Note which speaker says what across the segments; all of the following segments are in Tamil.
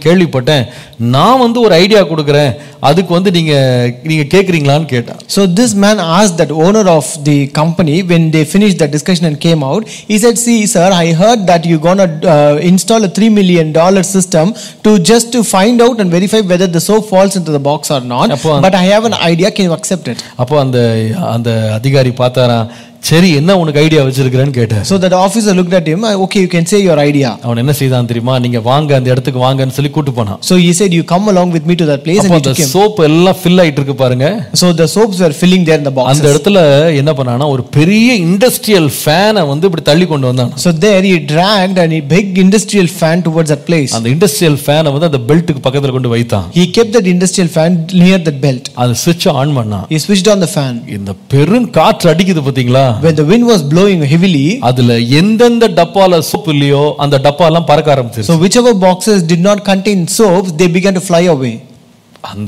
Speaker 1: கேள்விப்பட்டேன் நான் வந்து ஒரு ஐடியா கொடுக்குறேன் அதுக்கு வந்து நீங்க நீங்க கேக்குறீங்களான்னு கேட்டான்
Speaker 2: So this man asked that owner of the company when they finished the discussion and came out. He said, "See, sir, I heard that you're gonna uh, install a three million dollar system to just to find out and verify whether the soap falls into the box or not.
Speaker 1: அப்போ-
Speaker 2: But I have an idea. Can you accept it?"
Speaker 1: அப்போ அந்த அந்த அதிகாரி பார்த்தாராம் சரி என்ன உனக்கு ஐடியா வச்சிருக்கிறேன்னு கேட்டார்
Speaker 2: So that officer looked at him. "Uh, Okay, you can say your idea.
Speaker 1: அவன் என்ன செய்தான் தெரியுமா நீங்க வாங்க அந்த இடத்துக்கு வாங்கன்னு சொல்லி கூட்டு போனான்
Speaker 2: So he said, "You come along with me to that place,"
Speaker 1: அப்போ
Speaker 2: and he
Speaker 1: அந்த
Speaker 2: took him.
Speaker 1: சோப் எல்லாம் ஃபில் ஆயிட்டு இருக்கு பாருங்க
Speaker 2: So the soaps were filling there in the
Speaker 1: அந்த
Speaker 2: boxes.
Speaker 1: இடத்துல என்ன பண்ணானா ஒரு பெரிய இண்டஸ்ட்ரியல் ஃபேனை வந்து இப்படி தள்ளி கொண்டு வந்தான்
Speaker 2: So there he dragged and a big industrial fan towards that place.
Speaker 1: அந்த இண்டஸ்ட்ரியல் ஃபேனை வந்து அந்த பெல்ட்டுக்கு பக்கத்துல கொண்டு வைத்தான்
Speaker 2: He kept that industrial fan near that belt.
Speaker 1: அது சுவிட்ச் ஆன் பண்ணான்
Speaker 2: He switched on the fan.
Speaker 1: இந்த பெரும் காற்று அடிக்குது பாத்தீங்களா
Speaker 2: When the wind was blowing heavily,
Speaker 1: அதுல எந்தெந்த டப்பால சோப்பு இல்லையோ அந்த டப்பா எல்லாம் பறக்க ஆரம்பிச்சிருச்சு
Speaker 2: so whichever boxes did not contain soaps, they began to fly away.
Speaker 1: அந்த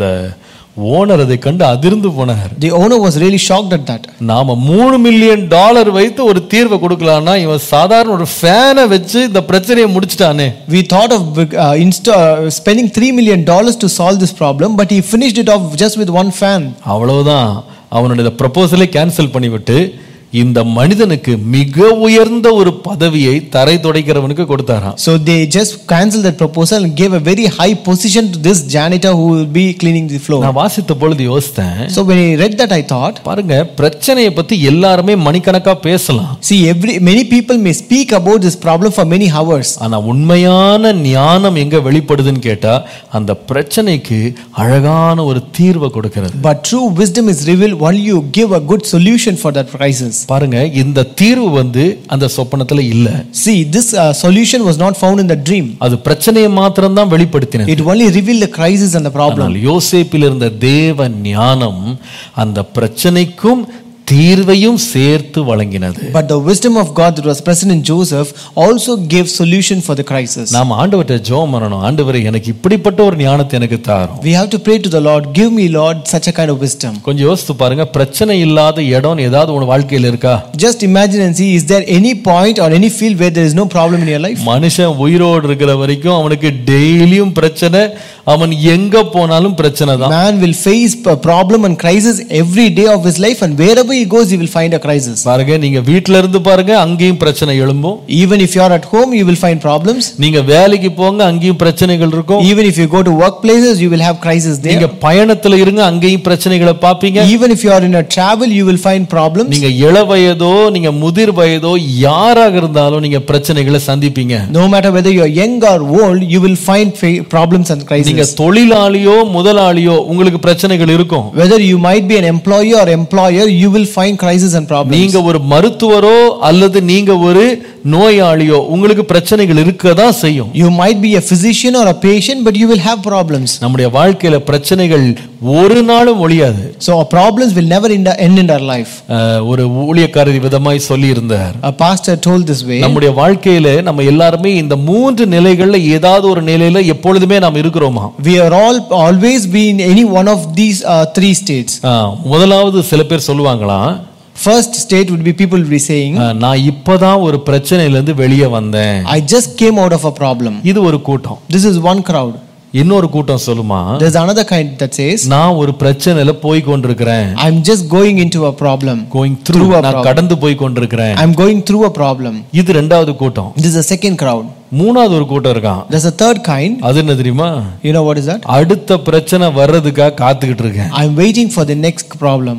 Speaker 1: ஓனர் அதை கண்டு அதிர்ந்து போனார்
Speaker 2: The owner was really shocked at that.
Speaker 1: நாம மூணு மில்லியன் டாலர் வைத்து ஒரு தீர்வை கொடுக்கலாம்னா இவன் சாதாரண ஒரு ஃபேனை வச்சு இந்த பிரச்சனையை முடிச்சிட்டானே
Speaker 2: We thought of uh, insta- uh, spending $3 million to solve this problem, but he finished it off just with one fan.
Speaker 1: அவ்வளவுதான் அவனுடைய ப்ரப்போசலை கேன்சல் பண்ணிவிட்டு இந்த மனிதனுக்கு மிக உயர்ந்த ஒரு பதவியை தரை துடைக்கிறவனுக்கு கொடுத்தாராம்
Speaker 2: So they just cancelled that proposal and gave a very high position to this janitor who will be cleaning the floor.
Speaker 1: நான் வாசித்த பொழுது யோசித்தேன்
Speaker 2: So when I read that, I thought,
Speaker 1: பாருங்க பிரச்சனையை பத்தி எல்லாருமே மணிக்கணக்கா பேசலாம்
Speaker 2: see, every many people may speak about this problem for many hours.
Speaker 1: ஆனா உண்மையான ஞானம் எங்க வெளிப்படுதுன்னு கேட்டா அந்த பிரச்சனைக்கு அழகான ஒரு தீர்வை கொடுக்கிறது
Speaker 2: But true wisdom is revealed while you give a good solution for that crisis.
Speaker 1: பாருங்க இந்த தீர்வு வந்து அந்த சொப்பனத்துல இல்ல
Speaker 2: See, this uh, solution was not found in the dream.
Speaker 1: அது பிரச்சனையை மாத்திரம்தான் வெளிப்படுத்தினது
Speaker 2: It only revealed the crisis and the problem.
Speaker 1: ஆனால் யோசேப்பில் இருந்த தேவ ஞானம் அந்த பிரச்சனைக்கும் தீர்வையும் சேர்த்து வழங்கினது
Speaker 2: But the wisdom of God that was present in Joseph also gave solution for the crisis.
Speaker 1: நாம் ஆண்டவர்கிட்ட ஜெபம் பண்ணணும் ஆண்டவரே எனக்கு இப்படிப்பட்ட ஒரு ஞானத்தை எனக்கு தாரும்
Speaker 2: We have to pray to the Lord, give me, Lord, such a kind of wisdom.
Speaker 1: கொஞ்சம் யோசித்து பாருங்க பிரச்சனை இல்லாத இடம் ஏதாவது உன் வாழ்க்கையில் இருக்கா
Speaker 2: Just imagine and see, is there any point or any field where there is no problem in your life?
Speaker 1: மனுஷன் உயிரோடு இருக்கிற வரைக்கும் அவனுக்கு டெய்லியும் பிரச்சனை அவன் எங்க போனாலும் பிரச்சனை தான்
Speaker 2: Man will face a problem and crisis every day of his life, and wherever he goes, he will find a crisis.
Speaker 1: பாருங்க நீங்க வீட்ல இருந்து பாருங்க அங்கேயும் பிரச்சனை எழும்பும்
Speaker 2: Even if you are at home, you will find problems.
Speaker 1: நீங்க வேலைக்கு போங்க அங்கேயும் பிரச்சனைகள் இருக்கும்
Speaker 2: Even if you go to workplaces, you will have crisis there.
Speaker 1: நீங்க பயணத்துல இருங்க அங்கேயும் பிரச்சனைகளை பாப்பீங்க
Speaker 2: Even if you are in a travel, you will find problems.
Speaker 1: நீங்க இள வயதோ நீங்க முதிர் வயதோ யாராக இருந்தாலும் நீங்க பிரச்சனைகளை சந்திப்பீங்க
Speaker 2: No matter whether you are young or old, you will find fa- problems and crises.
Speaker 1: நீங்க தொழிலாளியோ முதலாளியோ உங்களுக்கு பிரச்சனைகள் இருக்கும்
Speaker 2: Whether you might be an employee or employer, you will find crisis and problems.
Speaker 1: நீங்க ஒரு மருத்துவரோ அல்லது நீங்க ஒரு நோயாளியோ உங்களுக்கு பிரச்சனைகள் இருக்க தான் செய்யும்
Speaker 2: You might be a physician or a patient, but you will have problems.
Speaker 1: நம்முடைய வாழ்க்கையில பிரச்சனைகள் ஒரு நாளும் ஒழியாது
Speaker 2: So our problems will never end end in our life.
Speaker 1: அஹ், ஒரு ஊழியக்காரர் விதமாய் சொல்லி இருந்தார்
Speaker 2: A pastor told this way.
Speaker 1: நம்முடைய வாழ்க்கையில நம்ம எல்லாருமே இந்த மூன்று நிலைகள்ல ஏதாவது ஒரு நிலையில எப்பொழுதுமே நாம் இருக்கிறோமா
Speaker 2: We are all always be in any one of these uh, three states.
Speaker 1: அஹ், முதலாவது சில பேர் சொல்லுவாங்களாம்
Speaker 2: First state would be people will be saying,
Speaker 1: அஹ், நான் இப்பதான் ஒரு பிரச்சனையில இருந்து வெளியே வந்தேன்
Speaker 2: I just came out of a problem.
Speaker 1: இது ஒரு கூட்டம்
Speaker 2: This is one crowd.
Speaker 1: இன்னொரு கூட்டம் சொல்லுமா
Speaker 2: There's another kind that says,
Speaker 1: நான் ஒரு பிரச்சனையில போய் கொண்டிருக்கிறேன்
Speaker 2: I'm just going into a problem.
Speaker 1: Going through
Speaker 2: Through a
Speaker 1: நான்
Speaker 2: problem.
Speaker 1: கடந்து போய் கொண்டிருக்கிறேன்
Speaker 2: I'm going through a problem.
Speaker 1: இது ரெண்டாவது கூட்டம்
Speaker 2: This is a second crowd.
Speaker 1: மூணாவது ஒரு கூட்டம் இருக்கான்
Speaker 2: There's a third kind.
Speaker 1: அது என்ன தெரியுமா
Speaker 2: You know what is that?
Speaker 1: அடுத்த பிரச்சனை வர்றதுக்காக காத்துக்கிட்டு இருக்கேன்
Speaker 2: I'm waiting for the next problem.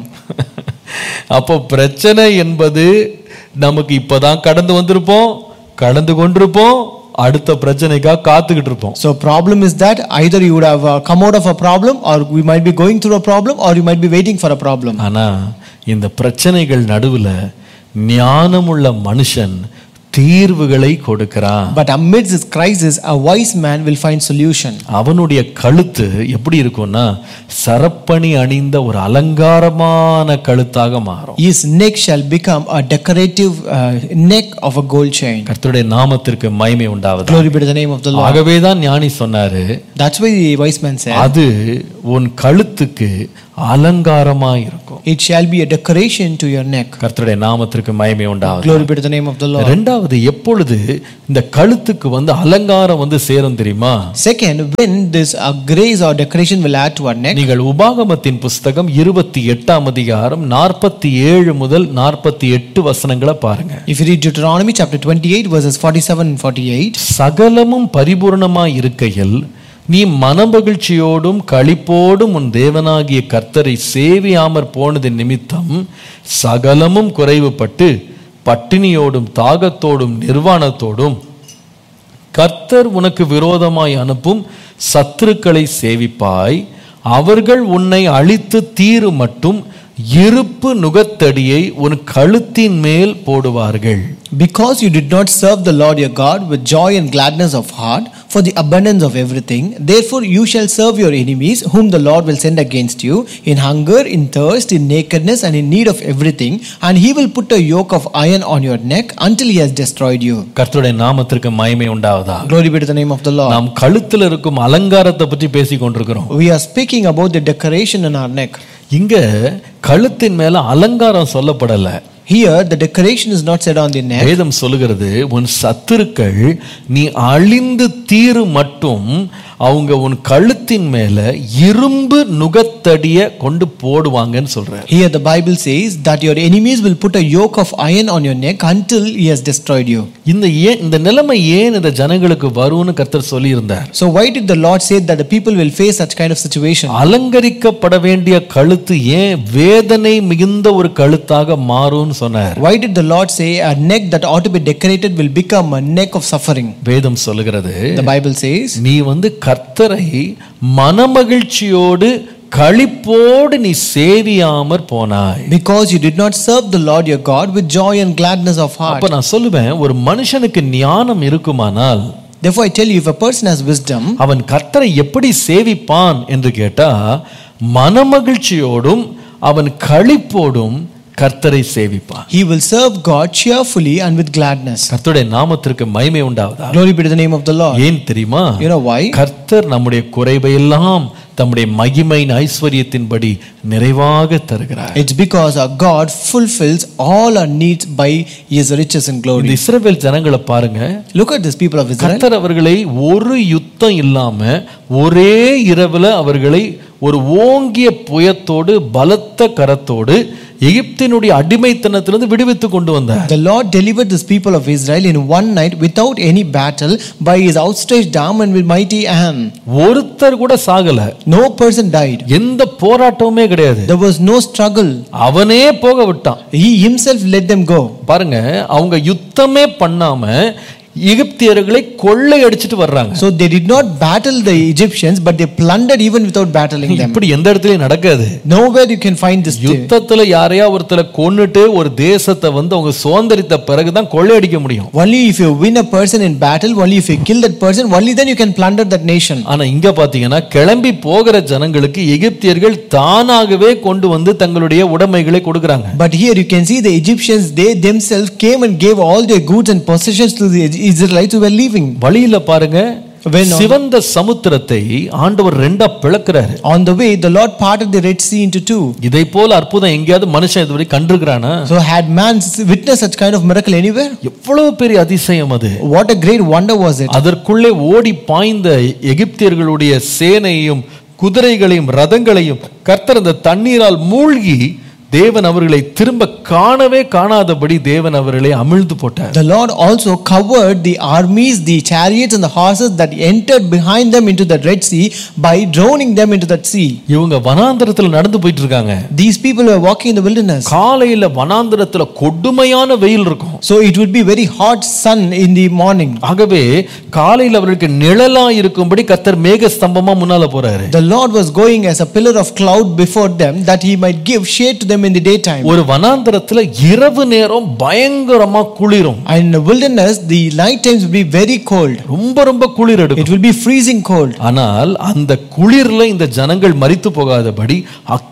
Speaker 1: அப்போ பிரச்சனை என்பது நமக்கு இப்பதான் கடந்து வந்திருப்போம் கடந்து கொண்டிருப்போம் அடுத்த பிரச்சனைக்காக காத்துக்கிட்டு இருப்போம்
Speaker 2: So problem is that either you would have uh, come out of a problem or we might be going through a problem or you might be waiting for a problem.
Speaker 1: ஆனா இந்த பிரச்சனைகள் நடுவுல ஞானமுள்ள மனுஷன் தீர்வுகளை கொடுக்கிறான்
Speaker 2: But amidst this crisis, a wise man will find solution.
Speaker 1: அவனுடைய கழுத்து எப்படி இருக்கும்னா சரப்பணி அணிந்த ஒரு அலங்காரமான கழுத்தாக மாறும்
Speaker 2: His neck shall become a decorative uh, neck of a gold chain.
Speaker 1: கர்த்தருடைய நாமத்திற்கு மகிமை உண்டாவது
Speaker 2: Glory be to the name of the Lord.
Speaker 1: ஆகவே தான் ஞானி சொன்னாரு
Speaker 2: That's why the wise man said,
Speaker 1: அது உன் கழுத்துக்கு அலங்காரமா இருக்கும்
Speaker 2: It shall be a decoration to your neck.
Speaker 1: கர்த்தருடைய நாமத்திற்கு மகிமை உண்டாகும்
Speaker 2: Glory be to the name of the Lord.
Speaker 1: ரெண்டாவது எப்பொழுது இந்த கழுத்துக்கு வந்து அலங்காரம் வந்து சேரும் தெரியுமா
Speaker 2: Second, when this uh, grace or decoration will add to our neck,
Speaker 1: நீங்கள் உபாகமத்தின் புஸ்தகம் இருபத்தி எட்டாம் அதிகாரம் நாற்பத்தி ஏழு முதல் நாற்பத்தி எட்டு வசனங்களை பாருங்க
Speaker 2: if you read Deuteronomy chapter 28, verses 47 and 48,
Speaker 1: சகலமும் பரிபூரணமாய் இருக்கையில் நீ மனமகிழ்ச்சியோடும் களிப்போடும் உன் தேவனாகிய கர்த்தரை சேவியாமற் போனது நிமித்தம் சகலமும் குறைவுபட்டு பட்டினியோடும் தாகத்தோடும் நிர்வாணத்தோடும் கர்த்தர் உனக்கு விரோதமாய் அனுப்பும் சத்துருக்களை சேவிப்பாய் அவர்கள் உன்னை அழித்து தீரு மட்டும் இருப்பு நுகத்தடியை உன் கழுத்தின் மேல் போடுவார்கள்
Speaker 2: Because you did not serve the Lord your God with joy and gladness of heart for the abundance of everything, therefore you shall serve your enemies, whom the Lord will send against you, in hunger, in thirst, in nakedness, and in need of everything, and he will put a yoke of iron on your neck until he has destroyed you.
Speaker 1: கர்த்தருடைய நாமத்திற்கு மகிமை உண்டாவதா
Speaker 2: Glory be to the name of the Lord.
Speaker 1: நாம் கழுத்தில் இருக்கும் அலங்காரத்தை பற்றி பேசிக் கொண்டிருக்கிறோம்
Speaker 2: We are speaking about the decoration in our neck.
Speaker 1: இங்க கழுத்தின் மேல அலங்காரம் சொல்லப்படல
Speaker 2: Here, the decoration is not said on the neck.
Speaker 1: வேதம் சொல்லுகிறது உன் சத்துருக்கள் நீ அழிந்து தீரு மட்டும் அவங்க உன் கழுத்தின் மேல இரும்பு நுகத்தடிய கொண்டு போடுவாங்கன்னு சொல்றாரு
Speaker 2: Here, the Bible says that your enemies will put a yoke of iron on your neck until he has destroyed you.
Speaker 1: இந்த ஏன் இந்த நிலைமை ஏன் இந்த ஜனங்களுக்கு வரும்னு கர்த்தர் சொல்லியிருந்தார்
Speaker 2: So, why did the Lord say that the people will face such kind of situation?
Speaker 1: அலங்கரிக்கப்பட வேண்டிய கழுத்து ஏன் வேதனை மிகுந்த ஒரு கழுத்தாக மாறும்னு சொன்னார்
Speaker 2: Why did the Lord say a neck that ought to be decorated will become a neck of suffering?
Speaker 1: வேதம் சொல்லுகிறது
Speaker 2: The Bible says,
Speaker 1: நீ வந்து கர்த்தரை மனமகிழ்ச்சியோடு களிப்போடு நீ சேவியாமற் போனாய்
Speaker 2: Because you did not serve the Lord your God with joy and gladness of heart.
Speaker 1: அப்ப நான் சொல்லுவேன் ஒரு மனுஷனுக்கு ஞானம் இருக்குமானால்
Speaker 2: Therefore, I tell you, if a person has wisdom,
Speaker 1: அவன் கர்த்தரை எப்படி சேவிப்பான் என்று கேட்டா மனமகிழ்ச்சியோடும் அவன் களிப்போடும் கர்த்தரை சேவிப்பான்
Speaker 2: he will serve God cheerfully and with gladness.
Speaker 1: கர்த்தருடைய நாமத்திற்கு மகிமை உண்டாவதா
Speaker 2: Glory be to the name of the Lord.
Speaker 1: ஏன் தெரியுமா
Speaker 2: You know why?
Speaker 1: கர்த்தர் நம்முடைய குறைவையெல்லாம் தம்முடைய மகிமையின் ஐஸ்வர்யத்தின்படி நிறைவாக தருகிறார்
Speaker 2: It's because our God fulfills all our needs by his riches and
Speaker 1: இந்த
Speaker 2: glory.
Speaker 1: இஸ்ரவேல் ஜனங்களை பாருங்க
Speaker 2: Look at these people of Israel.
Speaker 1: கர்த்தர் அவர்களை ஒரு யுத்தம் இல்லாம ஒரே இரவுல அவர்களை ஒரு ஓங்கிய புயத்தோடு பலத்த கரத்தோடு எகிப்தினுடைய அடிமைத்தனத்திலிருந்து விடுவித்து கொண்டு வந்தார்
Speaker 2: The Lord delivered these people of Israel in one night without any battle by his outstretched arm and with mighty hand.
Speaker 1: ஒருத்தர் கூட சாகல
Speaker 2: No person died.
Speaker 1: எந்த போராட்டமுமே கிடையாது
Speaker 2: There was no struggle.
Speaker 1: அவனே போக விட்டான்
Speaker 2: He himself let them go.
Speaker 1: பாருங்க அவங்க யுத்தமே பண்ணாம எகிப்தியர்களை கொள்ளை அடிச்சிட்டு வர்றாங்க
Speaker 2: So they did not battle the Egyptians, but they plundered even without battling them.
Speaker 1: இப்படி எந்த இடத்துலயும் நடக்காது
Speaker 2: Nowhere you can find this.
Speaker 1: யுத்தத்துல யாரையா ஒருத்தரை கொன்னுட்டு ஒரு தேசத்தை வந்து அவங்க சுதந்திரித்த பிறகுதான் கொள்ளையடிக்க முடியும்
Speaker 2: Only if you win a person in battle, only if you kill that person, only then you can plunder that nation.
Speaker 1: ஆனா இங்க பாத்தீங்கன்னா கிளம்பி போகிற ஜனங்களுக்கு எகிப்தியர்கள் தானாகவே கொண்டு வந்து தங்களுடைய உடைமைகளை கொடுக்கறாங்க
Speaker 2: But here you can see the Egyptians, they themselves came and gave all their goods and possessions to the Israelites who were leaving.
Speaker 1: வழியில பாருங்க
Speaker 2: When on,
Speaker 1: சிவந்த சமுத்திரத்தை ஆண்டவர் ரெண்டா பிளக்குறாரு
Speaker 2: on the way, the Lord parted the Red Sea into two.
Speaker 1: இதை போல அற்புதம் எங்கேயாவது மனுஷன் இதுவரை கண்டிருக்கிறானா
Speaker 2: So had man witnessed such kind of miracle anywhere?
Speaker 1: எவ்வளவு பெரிய அதிசயம் அது
Speaker 2: What a great wonder was it.
Speaker 1: அதற்குள்ளே ஓடி பாய்ந்த எகிப்தியர்களுடைய சேனையையும் குதிரைகளையும் ரதங்களையும் கர்த்தர் அந்த தண்ணீரால் மூழ்கி தேவன் அவர்களை திரும்ப காணவே காணாதபடி தேவன் அவர்களை அமிழ்ந்து போட்டார்
Speaker 2: The Lord also covered the armies, the chariots, and the horses that entered behind them into the Red Sea by drowning them into that sea.
Speaker 1: இவங்க வனாந்தரத்துல நடந்து போயிட்டு இருக்காங்க
Speaker 2: These people were walking in the wilderness.
Speaker 1: காலையில வனாந்தரத்துல கொடுமையான வெயில் இருக்கும்
Speaker 2: So it would be very hot sun in the morning.
Speaker 1: ஆகவே காலையில் அவர்களுக்கு நிழலா இருக்கும்படி கர்த்தர் மேக ஸ்தம்பமா முன்னால போறாரு
Speaker 2: The Lord was going as a pillar of cloud before them that he might give shade to them in the daytime.
Speaker 1: ஒரு வனாந்தரத்துல இரவு நேரம் பயங்கரமா குளிரும்
Speaker 2: And in the wilderness, the night times will be very cold.
Speaker 1: ரொம்ப ரொம்ப குளிர் எடுக்கும்
Speaker 2: It will be freezing cold.
Speaker 1: ஆனால் அந்த குளிர்ல இந்த ஜனங்கள் மரித்து போகாதபடி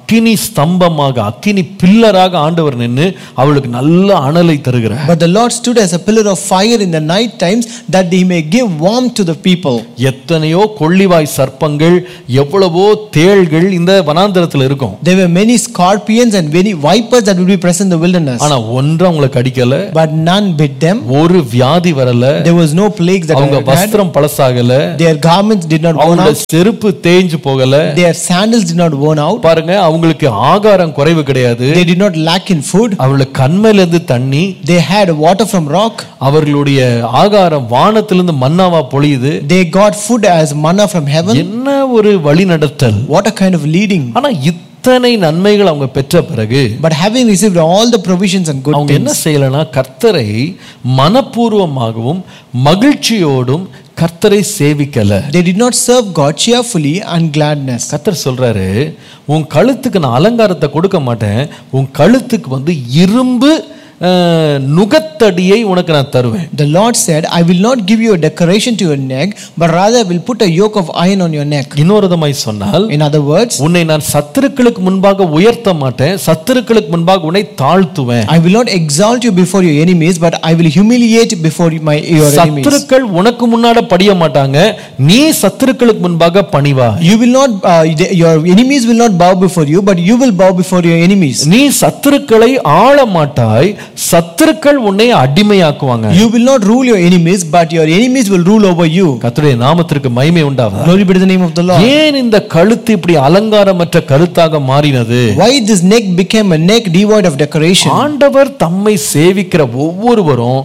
Speaker 1: அக்கினி ஸ்தம்பமாக அக்கினி பில்லராக ஆண்டவர் நின்று அவளுக்கு நல்ல அனலை தருகிறார்
Speaker 2: But the Lord stood as a pillar of fire in the night times that he may give warmth to the people.
Speaker 1: எத்தனையோ கொள்ளிவாய் சர்ப்பங்கள் எவ்வளவோ தேள்கள் இந்த வனாந்தரத்துல இருக்கும்
Speaker 2: There were many scorpions and many vipers that would be present in the wilderness.
Speaker 1: ஆனா ஒன்றும் அவங்களை கடிக்கல
Speaker 2: But none bit them.
Speaker 1: ஒரு வியாதி வரல
Speaker 2: There was no plagues that
Speaker 1: அவங்க
Speaker 2: were had.
Speaker 1: வஸ்திரம் பழசாகல
Speaker 2: Their garments did not worn
Speaker 1: அவங்களோட
Speaker 2: out.
Speaker 1: செருப்பு தேஞ்சு போகல
Speaker 2: Their sandals did not worn out.
Speaker 1: பாருங்க அவங்களுக்கு ஆகாரம் குறைவு கிடையாது
Speaker 2: They did not lack in food.
Speaker 1: அவங்களுக்கு கண்மையில இருந்து தண்ணி
Speaker 2: They had water from rock.
Speaker 1: அவர்களுடைய ஆகாரம் வானத்திலிருந்து மன்னாவா பொழியுது
Speaker 2: They got food as manna from heaven.
Speaker 1: என்ன ஒரு வழி நடத்தல்
Speaker 2: What a kind of leading.
Speaker 1: ஆனா இத்தனை நன்மைகள் அவங்க பெற்ற பிறகு
Speaker 2: But having received all the provisions and good
Speaker 1: அவங்க
Speaker 2: things,
Speaker 1: என்ன செய்யலைன்னா கர்த்தரை மனப்பூர்வமாகவும் மகிழ்ச்சியோடும் கர்த்தரை சேவிக்கல
Speaker 2: they did not serve God cheerfully and gladness.
Speaker 1: கர்த்தர் சொல்றாரு உன் கழுத்துக்கு நான் அலங்காரத்தை கொடுக்க மாட்டேன் உன் கழுத்துக்கு வந்து இரும்பு அஹ், நுகத்தடியை உனக்கு நான் தருவேன்
Speaker 2: The Lord said, I will not give you a decoration to your neck, but rather I will put a yoke of iron on your neck.
Speaker 1: இன்னொரு விதமாய் சொன்னால்
Speaker 2: In other words,
Speaker 1: உன்னை நான் சத்துருக்களுக்கு முன்பாக உயர்த்த மாட்டேன் சத்துருக்களுக்கு முன்பாக உன்னை தாழ்த்துவேன்
Speaker 2: I will not exalt you before your enemies, but I will humiliate before my your enemies.
Speaker 1: சத்துருக்கள் உனக்கு முன்னாட படிய மாட்டாங்க நீ சத்துருக்களுக்கு முன்பாக பணிவா
Speaker 2: You will not, uh, the- your enemies will not bow before you, but you will bow before your enemies.
Speaker 1: நீ சத்துருக்களை ஆள மாட்டாய் சத்துருக்கள் உன்னை அடிமையாக்குவாங்க
Speaker 2: You will not rule your enemies, but your enemies will rule over you.
Speaker 1: கர்த்தருடைய நாமத்திற்கு மகிமை உண்டாவதா
Speaker 2: Glory be to the name of the Lord.
Speaker 1: ஏன் இந்த கழுத்து இப்படி அலங்காரமற்ற கருத்தாக மாறினது
Speaker 2: Why this neck became a neck devoid of decoration?
Speaker 1: ஆண்டவர் தம்மை சேவிக்கிற ஒவ்வொருவரும்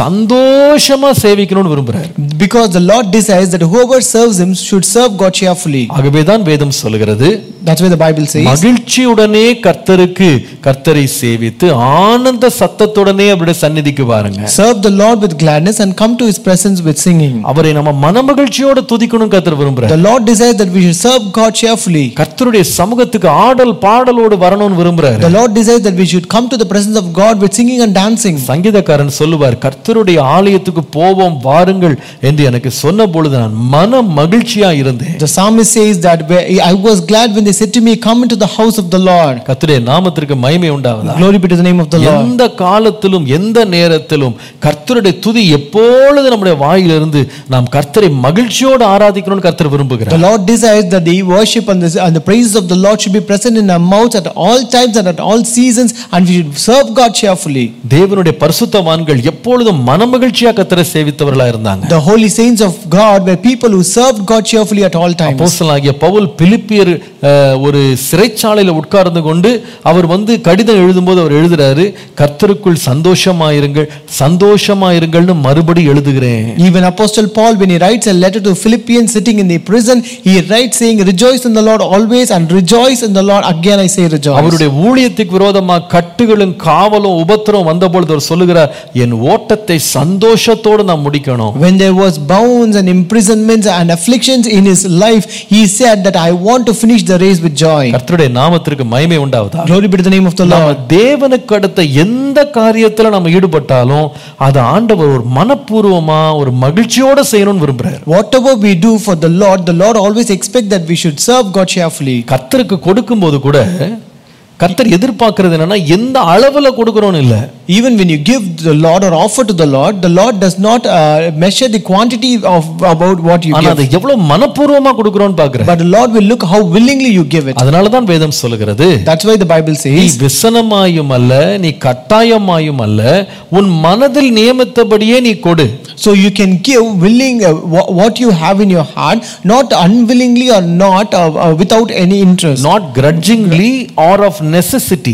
Speaker 1: சந்தோஷமா சேவிக்கணும்னு விரும்புறாரு
Speaker 2: Because the Lord desires that whoever serves Him should serve God cheerfully.
Speaker 1: ஆகவேதான் வேதம் சொல்கிறது
Speaker 2: That's why the Bible says.
Speaker 1: மகிழ்ச்சியுடனே கர்த்தருக்கு கர்த்தரை சேவித்து ஆனந்த சத்தத்துடனே அவருடைய சந்நிதிக்கு வாருங்க
Speaker 2: Serve the Lord with gladness and come to His presence with singing.
Speaker 1: அவரை நம்ம மனமகிழ்ச்சியோட துதிக்கணும் கர்த்தர் விரும்புறார்
Speaker 2: The Lord desires that we should serve God cheerfully.
Speaker 1: கர்த்தருடைய சமூகத்துக்கு ஆடல் பாடலோடு வரணும்னு விரும்புறாரு
Speaker 2: The Lord desires that we should come to the presence of God with singing and dancing.
Speaker 1: சங்கீதக்காரன் சொல்லுவார் கர்த்தருடைய ஆலயத்துக்கு போவோம் வாருங்கள் என்று எனக்கு சொன்ன பொழுது நான் மன மகிழ்ச்சியா இருந்தேன்
Speaker 2: The psalmist says that where- I was glad when they said to me, Come into the house of the Lord.
Speaker 1: கர்த்தருடைய நாமத்திற்கு மகிமை உண்டாவதா
Speaker 2: Glory be to the name of the Lord.
Speaker 1: எந்த காலத்திலும் எந்த நேரத்திலும் கர்த்தருடைய துதி எப்பொழுது நம்முடைய வாயிலிருந்து நாம் கர்த்தரை மகிழ்ச்சியோடு ஆராதிக்கணும்னு கர்த்தர்
Speaker 2: The
Speaker 1: விரும்புகிறார்
Speaker 2: Lord desires that the worship and the, and the praises of the Lord should be present in our mouths at all times and at all seasons, and we should serve God cheerfully.
Speaker 1: தேவனுடைய பரிசுத்தவான்கள் எப்பொழுதும் மனமகிழ்ச்சியா கர்த்தரை சேவித்தவர்களா இருந்தாங்க
Speaker 2: The holy saints of God were people who served God cheerfully at all times.
Speaker 1: அப்போஸ்தலனாகிய பவுல் பிலிப்பியர் அஹ், ஒரு சிறைச்சாலையில உட்கார்ந்து கொண்டு அவர் வந்து கடிதம் எழுதும்போது அவர் எழுதுறாரு கர்த்தருக்குள் சந்தோஷமாயிருங்கள் சந்தோஷமாயிருங்கள்னு மறுபடி எழுதுகிறேன்
Speaker 2: Even Apostle Paul, when he writes a letter to Philippians sitting in the prison, he writes saying, Rejoice in the Lord always, and rejoice in the Lord. Again, I say rejoice.
Speaker 1: அவருடைய ஊழியத்துக்கு விரோதமா கட்டுகளும் காவலும் உபத்திரம் வந்தபொழுது அவர் சொல்லுகிறார் என் ஓட்டத்தை சந்தோஷத்தோடு நான் முடிக்கணும்
Speaker 2: When there was bounds and imprisonments and afflictions in his life, he said that I want to finish the race with joy.
Speaker 1: கர்த்தருடைய நாமத்திற்கு மகிமை உண்டாவதா
Speaker 2: Glory be to the name of the
Speaker 1: நாம
Speaker 2: Lord.
Speaker 1: தேவனுக்கு அடுத்த எந்த காரியத்துல நம்ம ஈடுபட்டாலும் அது ஆண்டவர் ஒரு மனப்பூர்வமா ஒரு மகிழ்ச்சியோட செய்யணும்னு விரும்புறாரு
Speaker 2: Whatever we do for the Lord, the Lord always expects that we should serve God cheerfully.
Speaker 1: கர்த்தருக்கு கொடுக்கும்போது கூட கர்த்தர் எதிர்பார்க்கிறது என்னன்னா எந்த அளவுல கொடுக்கறோம்னு இல்ல
Speaker 2: Even when you give the Lord or offer to the Lord, the Lord does not uh, measure the quantity of about what you
Speaker 1: ஆனா
Speaker 2: give.
Speaker 1: அதை எவ்வளவு மனப்பூர்வமா கொடுக்கறோம்னு பாக்குறேன்
Speaker 2: But the Lord will look how willingly you give it.
Speaker 1: அதனாலதான் வேதம் சொல்லுகிறது
Speaker 2: That's why the Bible
Speaker 1: நீ
Speaker 2: says,
Speaker 1: விசனமாயும் அல்ல நீ கட்டாயமாயும் அல்ல உன் மனதில் நியமித்தபடியே நீ கொடு
Speaker 2: so you can give willing uh, wha- what you have in your heart, not unwillingly or not uh, uh, without any interest.
Speaker 1: not grudgingly or of necessity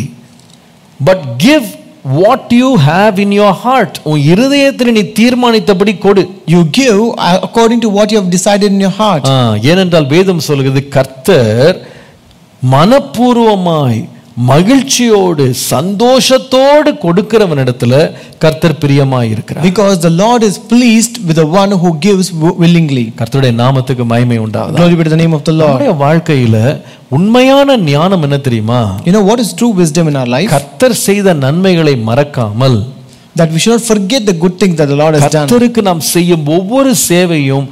Speaker 1: but give what you have in your heart உன் இருதயத்தில் நீ தீர்மானித்தபடி கொடு
Speaker 2: You give uh, according to what you have decided in your heart.
Speaker 1: ஆ, ஏனென்றால் வேதம் சொல்கிறது கர்த்தர் மனப்பூர்வமாய் மகிழ்ச்சியோடு சந்தோஷத்தோடு கொடுக்கிறவனிடத்துல கர்த்தர் பிரியமாய் இருக்கிறார்
Speaker 2: Because the Lord is pleased with the one who gives w- willingly.
Speaker 1: கர்த்தருடைய நாமத்துக்கு மகிமை உண்டாகுதா
Speaker 2: Glory be to the name of the Lord.
Speaker 1: நம்முடைய வாழ்க்கையில உண்மையான ஞானம் என்ன தெரியுமா
Speaker 2: You know what is true wisdom in our life?
Speaker 1: கர்த்தர் செய்த நன்மைகளை மறக்காமல்
Speaker 2: that we should not forget the good things that the Lord has done.
Speaker 1: கர்த்தருக்கு நாம் செய்யும் ஒவ்வொரு சேவையும்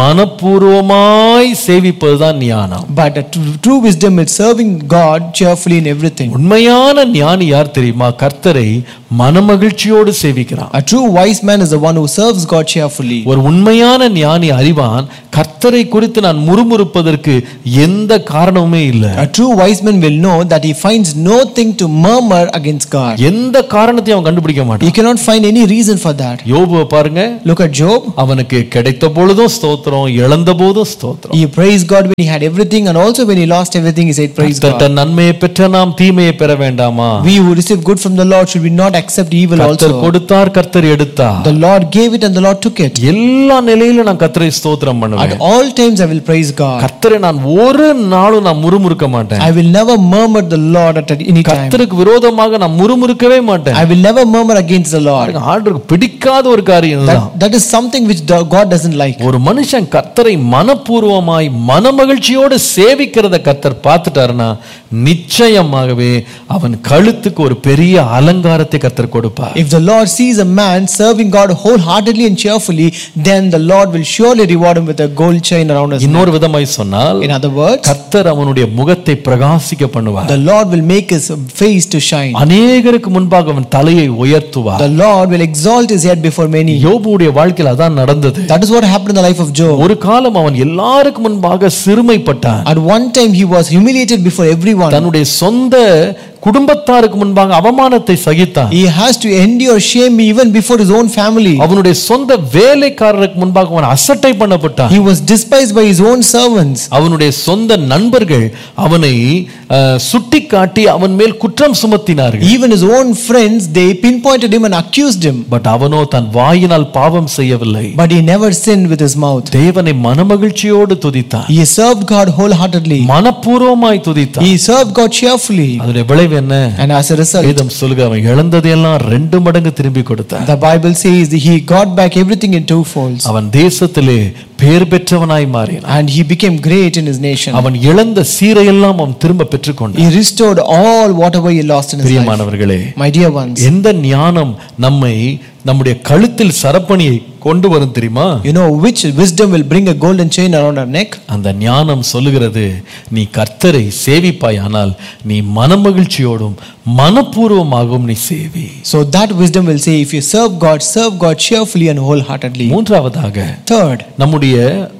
Speaker 1: மனப்பூர்வமாய் சேவிப்பதுதான் ஞானம்
Speaker 2: But a true true wisdom is serving God cheerfully in everything.
Speaker 1: உண்மையான ஞானி யார் தெரியுமா கர்த்தரை மனமகிழ்ச்சியோடு சேவிக்கிறான்
Speaker 2: A true wise man is the one who serves God cheerfully.
Speaker 1: ஒரு உண்மையான ஞானி அறிவான் கர்த்தரை குறித்து நான் முறுமுறுப்பதற்கு எந்த காரணமுமே இல்லை
Speaker 2: A true wise man will know that he finds nothing to murmur against God.
Speaker 1: எந்த காரணத்தையும் அவன் கண்டுபிடிக்க
Speaker 2: He
Speaker 1: மாட்டான்
Speaker 2: cannot find any reason for that.
Speaker 1: யோபுவை பாருங்க
Speaker 2: Look at Job.
Speaker 1: அவனுக்கு கிடைத்த பொழுதும் ஸ்தோத்திரம் இழந்த போதும் ஸ்தோத்திரம்
Speaker 2: He praised God when he had everything, and also when he lost everything, he said, Praise
Speaker 1: கர்த்தர்ட்ட
Speaker 2: God.
Speaker 1: நன்மையை பெற்ற நாம் தீமையை பெற வேண்டாமா
Speaker 2: We who receive good from the Lord should we not accept evil
Speaker 1: கர்த்தர்
Speaker 2: also?
Speaker 1: கொடுத்தார் கர்த்தர் எடுத்தார்
Speaker 2: The Lord gave it and the Lord took it.
Speaker 1: எல்லா நிலையிலும் நான் கர்த்தரை ஸ்தோத்திரம்
Speaker 2: At
Speaker 1: பண்ணுவேன்
Speaker 2: all times I will praise God.
Speaker 1: கர்த்தரை நான் ஒரு நாளும் நான் முறுமுறுக்க மாட்டேன்
Speaker 2: I will never murmur the Lord at any time.
Speaker 1: கர்த்தருக்கு விரோதமாக நான் முறுமுறுக்கவே மாட்டேன்
Speaker 2: I will never murmur against the Lord.
Speaker 1: பாருங்க, ஆண்டவருக்கு பிடிக்காத ஒரு காரியம் இதுதான்
Speaker 2: That, that is something which the- God doesn't like.
Speaker 1: ஒரு மனுஷன் கர்த்தரை மனப்பூர்வமாய் மனமகிழ்ச்சியோடு சேவிக்கிறத கர்த்தர் பார்த்துட்டாருன்னா நிச்சயமாகவே அவன் கழுத்துக்கு ஒரு பெரிய அலங்காரத்தை கர்த்தர் கொடுப்பார்
Speaker 2: If the Lord sees a man serving God wholeheartedly and cheerfully, then the Lord will surely reward him with a gold chain around his neck.
Speaker 1: இன்னொரு விதமாய் சொன்னால்
Speaker 2: In other words,
Speaker 1: கர்த்தர் அவனுடைய முகத்தை பிரகாசிக்க பண்ணுவார்
Speaker 2: the Lord will make his face to shine.
Speaker 1: அநேகருக்கு முன்பாக அவன் தலையை உயர்த்துவார்
Speaker 2: The Lord will exalt his head before many.
Speaker 1: யோபுடைய வாழ்க்கையில் அதான் நடந்தது
Speaker 2: That is what happened in the life of Job.
Speaker 1: ஒரு காலம் அவன் எல்லாருக்கு முன்பாக சிறுமைப்பட்டான்
Speaker 2: At one time, he was humiliated before everyone.
Speaker 1: தன்னுடைய சொந்த குடும்பத்தாருக்கு முன்பாக அவமானத்தை சகித்தான்
Speaker 2: He has to endure shame even before his own family.
Speaker 1: அவனுடைய சொந்த வேலைக்காரருக்கு முன்பாக அவன் அசட்டை பண்ணப்பட்டான்
Speaker 2: He was despised by his own servants.
Speaker 1: அவனுடைய சொந்த நண்பர்கள் அவனை அஹ், சுட்டிக்காட்டி அவன் மேல் குற்றம் சுமத்தினார்கள்
Speaker 2: Even his own friends, they pinpointed him and accused him.
Speaker 1: But அவனோ தன் வாயினால் பாவம் செய்யவில்லை
Speaker 2: But he never sinned with his mouth.
Speaker 1: தேவனை மனமகிழ்ச்சியோடு துதித்தான்
Speaker 2: He served God wholeheartedly.
Speaker 1: மனப்பூர்வமாய் துதித்தான்
Speaker 2: He served God cheerfully.
Speaker 1: அதனுடைய விளைவு என்ன
Speaker 2: And as a result,
Speaker 1: வேதம் சொல்லுக அவன் இழந்ததையெல்லாம் ரெண்டு மடங்கு திரும்பி கொடுத்தான்
Speaker 2: the Bible says that he got back everything in two folds.
Speaker 1: அவன் தேசத்திலே பேர் பெற்றவனாய் மாறினான்
Speaker 2: And he became great in his nation.
Speaker 1: அவன் இழந்த சீரையெல்லாம் அவன் திரும்ப பெற்றுக்கொண்டான்
Speaker 2: He restored all whatever he lost in his life.
Speaker 1: பிரியமானவர்களே
Speaker 2: My dear ones,
Speaker 1: எந்த ஞானம் நம்மை நம்முடைய கழுத்தில் சரப்பணியை கொண்டு வரும் தெரியுமா
Speaker 2: you know which wisdom will bring a golden chain around our neck?
Speaker 1: அந்த ஞானம் சொல்லுகிறது நீ கர்த்தரை சேவிப்பாயானால் நீ மனமகிழ்ச்சியோடும் மனப்பூர்வமாகவும் நீ சேவி
Speaker 2: So that wisdom will say, if you serve God, serve God cheerfully and wholeheartedly.
Speaker 1: மூன்றாவதாக
Speaker 2: Third,
Speaker 1: நம்முடைய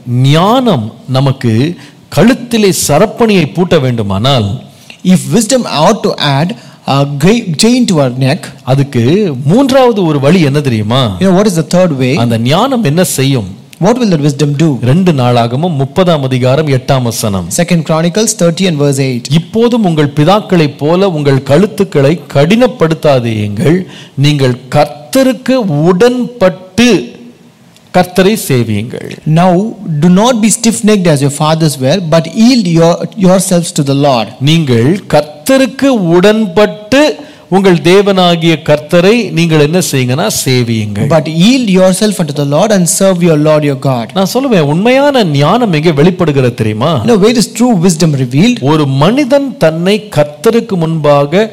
Speaker 1: ஞானம் நமக்கு கழுத்திலே சரப்பணியை பூட்ட வேண்டுமானால்
Speaker 2: if wisdom ought to add a great chain to our neck,
Speaker 1: அதுக்கு மூன்றாவது ஒரு வழி என்ன தெரியுமா
Speaker 2: you know what is the third way?
Speaker 1: அந்த ஞானம் என்ன செய்யும்
Speaker 2: What will that wisdom do?
Speaker 1: ரெண்டு நாளாகமும் முப்பதாம் அதிகாரம் எட்டாம் வசனம்
Speaker 2: Second Chronicles 30 and verse 8.
Speaker 1: இப்போதும் உங்கள் பிதாக்களைப் போல உங்கள் கழுத்துக்களை கடினப்படுத்தாதேயுங்கள் நீங்கள் கர்த்தருக்கு உடன்பட்டு கர்த்தரை சேவியுங்கள்
Speaker 2: Now do not be stiff-necked as your fathers were, but yield your, yourselves to the Lord.
Speaker 1: நீங்கள் கர்த்தருக்கு உடன்பட்டு உங்கள் தேவனாகிய கர்த்தரை நீங்கள் என்ன செய்யுங்கன்னா சேவியுங்கள்
Speaker 2: But yield yourself unto the Lord and serve your Lord your God.
Speaker 1: நான் சொல்லுவேன் உண்மையான ஞானம் எங்கே வெளிப்படுகிறது தெரியுமா
Speaker 2: Now where is true wisdom revealed?
Speaker 1: ஒரு மனிதன் தன்னை கர்த்தருக்கு முன்பாக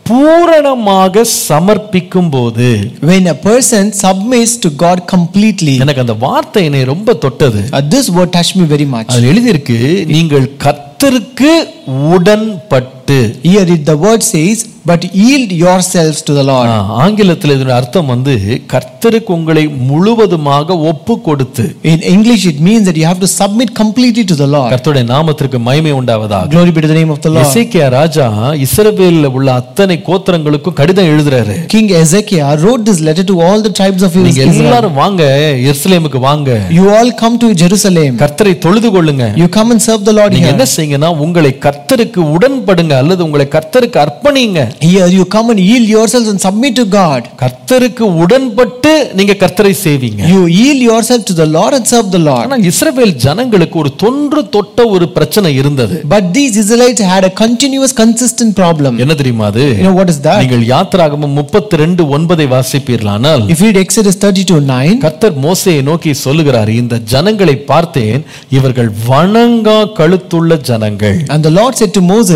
Speaker 1: பூரணமாக சமர்ப்பிக்கும் போது
Speaker 2: When a person submits to God completely.
Speaker 1: எனக்கு அந்த வார்த்தை என்னை ரொம்ப தொட்டது
Speaker 2: Uh, this word touched me very much.
Speaker 1: அதில் எழுதியிருக்கு நீங்கள் கர்த்தருக்கு உடன்பட்டு
Speaker 2: Here it, the word says, but yield yourselves to the Lord.
Speaker 1: ஆ, ஆங்கிலத்தில் இதனுடைய அர்த்தம் வந்து கர்த்தருக்கு உங்களை முழுவதுமாக ஒப்பு கொடுத்து
Speaker 2: In English, it means that you have to submit completely to the Lord.
Speaker 1: கர்த்தருடைய நாமத்திற்கு மகிமை உண்டாவதாக
Speaker 2: Glory be to the name of the Lord.
Speaker 1: எசேக்கியா ராஜா இஸ்ரவேலில் உள்ள அத்தனை கோத்திரங்களுக்கும் கடிதம் எழுதுறாரு
Speaker 2: King Ezekiel wrote this letter to all the tribes of
Speaker 1: நீங்க
Speaker 2: Israel.
Speaker 1: எல்லாரும் வாங்க எருசலேமுக்கு வாங்க
Speaker 2: You all come to Jerusalem.
Speaker 1: கர்த்தரை தொழுது கொள்ளுங்க
Speaker 2: You come and serve the Lord
Speaker 1: நீங்க
Speaker 2: here.
Speaker 1: என்ன செய்யுங்கன்னா உங்களை கர்த்தருக்கு உடன்படுங்க அல்லது உங்களை கர்த்தருக்கு அர்ப்பணிங்க
Speaker 2: Here you come and yield yourselves and submit to God.
Speaker 1: கர்த்தருக்கு உடன்பட்டு நீங்க கர்த்தரை சேவிங்க
Speaker 2: You yield yourself to the Lord and serve the Lord.
Speaker 1: ஆனா இஸ்ரவேல் ஜனங்களுக்கு ஒரு தொன்று தொட்ட ஒரு பிரச்சனை இருந்தது
Speaker 2: But these Israelites had a continuous, consistent problem.
Speaker 1: என்ன தெரியுமா அது
Speaker 2: You know what is that?
Speaker 1: நீங்கள் யாத்திராகமம் முப்பத்தி ரெண்டு ஒன்பதை வாசிப்பீர்களானால்
Speaker 2: If you read Exodus 32 9,
Speaker 1: கர்த்தர் மோசையை நோக்கி சொல்லுகிறார் இந்த ஜனங்களை பார்த்தேன் இவர்கள் வணங்கா கழுத்துள்ள ஜனங்கள்
Speaker 2: and the Lord said to Moses, I have seen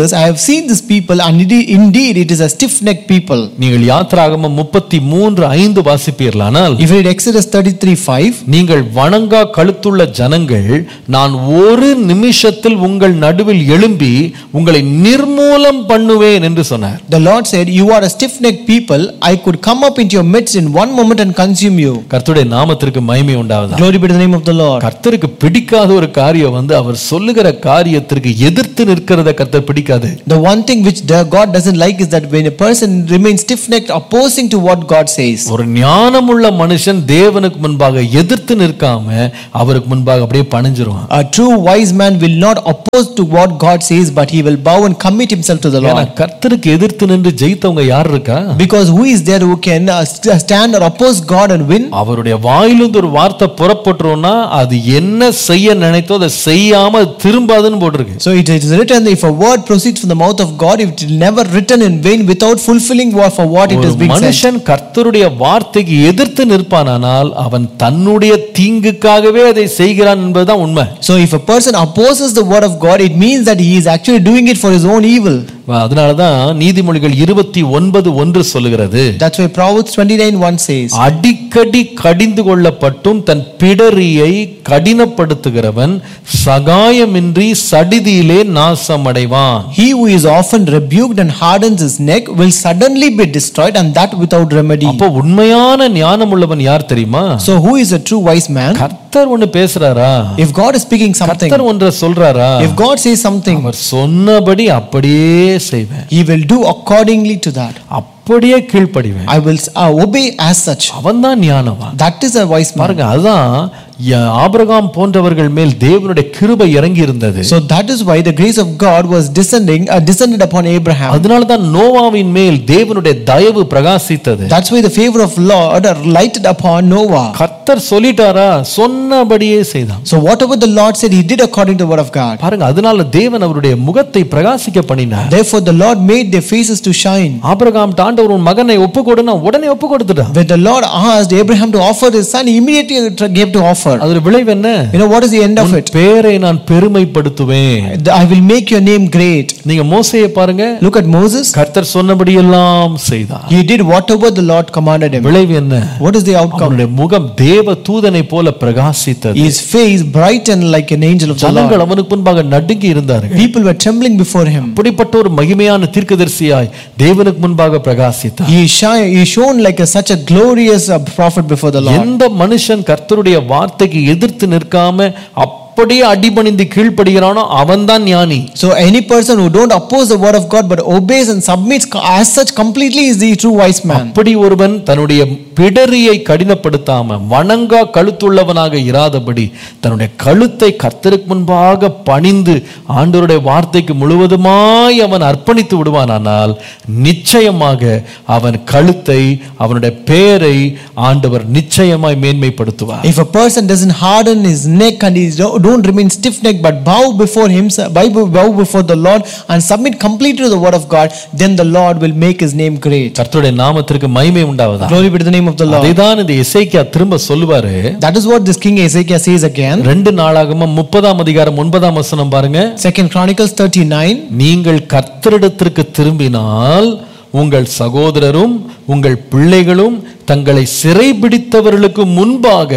Speaker 2: seen this people, and indeed, indeed it is a stiff necked people.
Speaker 1: நீங்கள் யாத்ராகமம் முப்பத்தி மூன்று ஐந்து வாசிப்பீர்களானால்
Speaker 2: If you read Exodus 33 5,
Speaker 1: நீங்கள் வணங்கா கழுத்துள்ள ஜனங்கள் நான் ஒரு நிமிஷத்தில் உங்கள் நடுவில் எழும்பி உங்களை நிர்மூலம் பண்ணுவேன் என்று சொன்னார்
Speaker 2: the Lord said, You are a stiff necked people. I could come up into your midst in one moment and consume you.
Speaker 1: கர்த்தருடைய நாமத்திற்கு மகிமை உண்டாவதா
Speaker 2: Glory be to the name of the Lord.
Speaker 1: கர்த்தருக்கு பிடிக்காத ஒரு காரியம் வந்து அவர் சொல்லுகிற காரியத்திற்கு எதிர்த்து நிற்கிறத கர்த்தர் பிடிக்காது
Speaker 2: The one thing which the God doesn't like is that when a person remains stiff necked, opposing to what God says.
Speaker 1: ஒரு ஞானமுள்ள மனுஷன் தேவனுக்கு முன்பாக எதிர்த்து நிற்காம அவருக்கு முன்பாக அப்படியே பணிஞ்சிருவான்
Speaker 2: A true wise man will not oppose to what God says, but he will bow and commit himself to the
Speaker 1: ஏன்னா
Speaker 2: Lord.
Speaker 1: கர்த்தருக்கு எதிர்த்து நின்று ஜெயித்தவங்க யார் இருக்கா
Speaker 2: Because who is there who can uh, st- stand or oppose God and win?
Speaker 1: அவருடைய வாயிலிருந்து ஒரு வார்த்தை புறப்பட்டுரும்னா அது என்ன செய்ய நினைத்தோ அதை செய்யாம அது திரும்பாதுன்னு போட்டிருக்கு
Speaker 2: So it is written, if a word proceeds from the mouth of God, it will never written in vain without fulfilling what for what it
Speaker 1: ஒரு
Speaker 2: is being said.
Speaker 1: மனுஷன் கர்த்தருடைய வார்த்தைக்கு எதிர்த்து நிற்பானானால் அவன் தன்னுடைய தீங்குக்காகவே அதை செய்கிறான் என்பதுதான் உண்மை
Speaker 2: So if a person opposes the word of God, it means that he is actually doing it for his own evil.
Speaker 1: அதனாலதான் நீதிமொழிகள் இருபத்தி ஒன்பது ஒன்று சொல்லுகிறது
Speaker 2: That's why Proverbs 29 1 says,
Speaker 1: அடிக்கடி கடிந்து கொள்ளப்பட்டும் தன் பிடரியை கடினப்படுத்துகிறவன் சகாயமின்றி சடிதியிலே நாசமடைவான்
Speaker 2: He who is often rebuked and hardens his neck will suddenly be destroyed, and that without remedy.
Speaker 1: அப்போ உண்மையான ஞானம் உள்ளவன் யார் தெரியுமா
Speaker 2: So who is a true wise man?
Speaker 1: கர்த்தர் ஒண்ணு பேசுறாரா
Speaker 2: If God is speaking something,
Speaker 1: கர்த்தர் ஒன்றை சொல்றாரா
Speaker 2: if God says something,
Speaker 1: அவர் சொன்னபடி அப்படியே செய்வேன்
Speaker 2: he will do accordingly to that.
Speaker 1: அப்படியே கீழ்ப்படிவேன்
Speaker 2: I will uh, obey as such.
Speaker 1: அவன்தான் ஞானவான்
Speaker 2: That is a wise man.
Speaker 1: பாருங்க அதுதான் ய- ஆபிரகாம் போன்றவர்கள் மேல் தேவனுடைய கிருபை இறங்கி இருந்தது
Speaker 2: So that is why the grace of God was descending, uh, descended upon Abraham.
Speaker 1: அதனால தான் நோவாவின் மேல் தேவனுடைய தயவு பிரகாசித்தது
Speaker 2: That's why the favor of Lord lighted upon Noah.
Speaker 1: கர்த்தர் சொல்லிட்டாரா சொன்னபடியே செய்தான்
Speaker 2: So whatever the Lord said, he did according to the word of God.
Speaker 1: பாருங்க அதனால தேவன் அவருடைய முகத்தை பிரகாசிக்க பண்ணினார்
Speaker 2: Therefore the Lord made their faces to shine.
Speaker 1: Abraham ஆண்டவர் உன் மகனை ஒப்பு கொடுனா உடனே ஒப்பு கொடுத்துட்டான்
Speaker 2: When the Lord asked Abraham to offer his son, he immediately gave to offer.
Speaker 1: அதோட விளைவு என்ன
Speaker 2: You know what is the end of
Speaker 1: உன்
Speaker 2: it?
Speaker 1: பேரை நான் பெருமைப்படுத்துவேன்
Speaker 2: I will make your name great.
Speaker 1: நீங்க மோசையை பாருங்க
Speaker 2: Look at Moses.
Speaker 1: கர்த்தர் சொன்னபடி எல்லாம் செய்தார்
Speaker 2: He did whatever the Lord commanded him.
Speaker 1: விளைவு என்ன
Speaker 2: What is the outcome?
Speaker 1: அவனுடைய முகம் தேவ தூதனை போல பிரகாசித்தது
Speaker 2: His face brightened like an angel of the Lord.
Speaker 1: ஜனங்கள் அவனுக்கு முன்பாக நடுங்கி இருந்தார்கள்
Speaker 2: People were trembling before him.
Speaker 1: அப்படிப்பட்ட ஒரு மகிமையான தீர்க்கதரிசியாய் தேவனுக்கு முன்பாக பிரகாசித்தார்
Speaker 2: He, shine, he shone like a, such a glorious uh, prophet before the Lord.
Speaker 1: எந்த மனுஷன் கர்த்தருடைய வார்த்தைக்கு எதிர்த்து நிற்காம அப்படியே அடிபணிந்து கீழ்ப்படுகிறானோ அவன்தான் ஞானி
Speaker 2: So any person who don't oppose the word of God but obeys and submits co- as such completely is the true wise man.
Speaker 1: அப்படி ஒருவன் தன்னுடைய பிடரியை கடினப்படுத்தாம வணங்கா கழுத்துள்ளவனாக இராதபடி தன்னுடைய கழுத்தை கர்த்தருக்கு முன்பாக பணிந்து ஆண்டவருடைய வார்த்தைக்கு முழுவதுமாய் அவன் அர்ப்பணித்து விடுவானானால் நிச்சயமாக அவன் கழுத்தை அவனுடைய பெயரை ஆண்டவர் நிச்சயமாய் மேன்மைப்படுத்துவார்
Speaker 2: If a person doesn't harden his neck and he don't don't remain stiff necked but bow before himself, bow before the Lord and submit completely to the word of God, then the Lord will make his name great.
Speaker 1: கர்த்தருடைய நாமத்திற்கு மகிமை உண்டாவதா
Speaker 2: Glory be to the name of the Lord.
Speaker 1: அதைதான் இந்த இசைக்கியா திரும்ப சொல்லுவாரு
Speaker 2: That is what this king Ezekiel says again.
Speaker 1: ரெண்டு நாளாகம முப்பதாம் அதிகாரம் ஒன்பதாம் வசனம் பாருங்க
Speaker 2: Second Chronicles 39.
Speaker 1: நீங்கள் கர்த்தரிடத்திற்கு திரும்பினால் உங்கள் சகோதரரும் உங்கள் பிள்ளைகளும் தங்களை சிறைபிடித்தவர்களுக்கு முன்பாக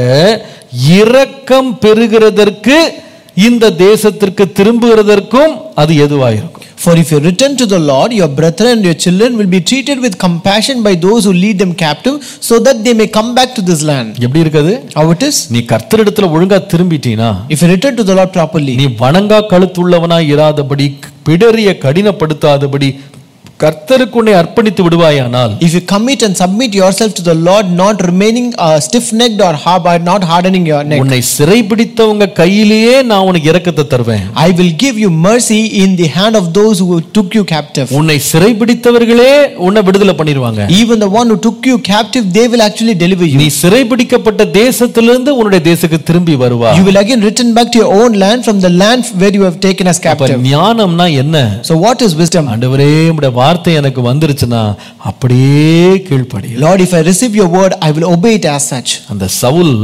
Speaker 1: இரக்கம் பெறுகிறதற்கு இந்த தேசத்திற்கு திரும்புகிறதற்கும் அது எதுவாயிருக்கும்
Speaker 2: For if you return to the Lord, your brethren and your children will be treated with compassion by those who lead them captive, so that they may come back to this land.
Speaker 1: எப்படி இருக்குது
Speaker 2: How it is?
Speaker 1: நீ கர்த்தரிடத்துல ஒழுங்கா திரும்பிட்டீனா
Speaker 2: If you return to the Lord properly,
Speaker 1: நீ வணங்கா கழுத்துள்ளவனாய் இராதபடி பிடரிய கடினப்படுத்தாதபடி கர்த்தருக்கு உன்னை அர்ப்பணித்து விடுவாயானால்
Speaker 2: if you commit and submit yourself to the Lord, not remaining uh, stiff-necked or hard, not hardening your neck,
Speaker 1: உன்னை சிறைபிடித்தவங்க கையிலேயே நான் உனக்கு இரக்கத்தை தருவேன்
Speaker 2: I will give you mercy in the hand of those who took you captive.
Speaker 1: உன்னை சிறைபிடித்தவர்களே உன்னை விடுதலை பண்ணிடுவாங்க
Speaker 2: Even the one who took you captive, they will actually deliver
Speaker 1: நீ
Speaker 2: you.
Speaker 1: சிறைபிடிக்கப்பட்ட தேசத்திலிருந்து உன்னுடைய தேசத்துக்கு திரும்பி வருவா
Speaker 2: You will again return back to your own land from the land where you have taken as
Speaker 1: அப்ப
Speaker 2: captive.
Speaker 1: ஞானம்னா என்ன
Speaker 2: So what is wisdom?
Speaker 1: ஆண்டவரே உடைய வார்த்தை எனக்கு வந்துருச்சுன்னா அப்படியே கீழ்ப்படி
Speaker 2: Lord, if I receive your word, I will obey it as such.
Speaker 1: அந்த சவுல்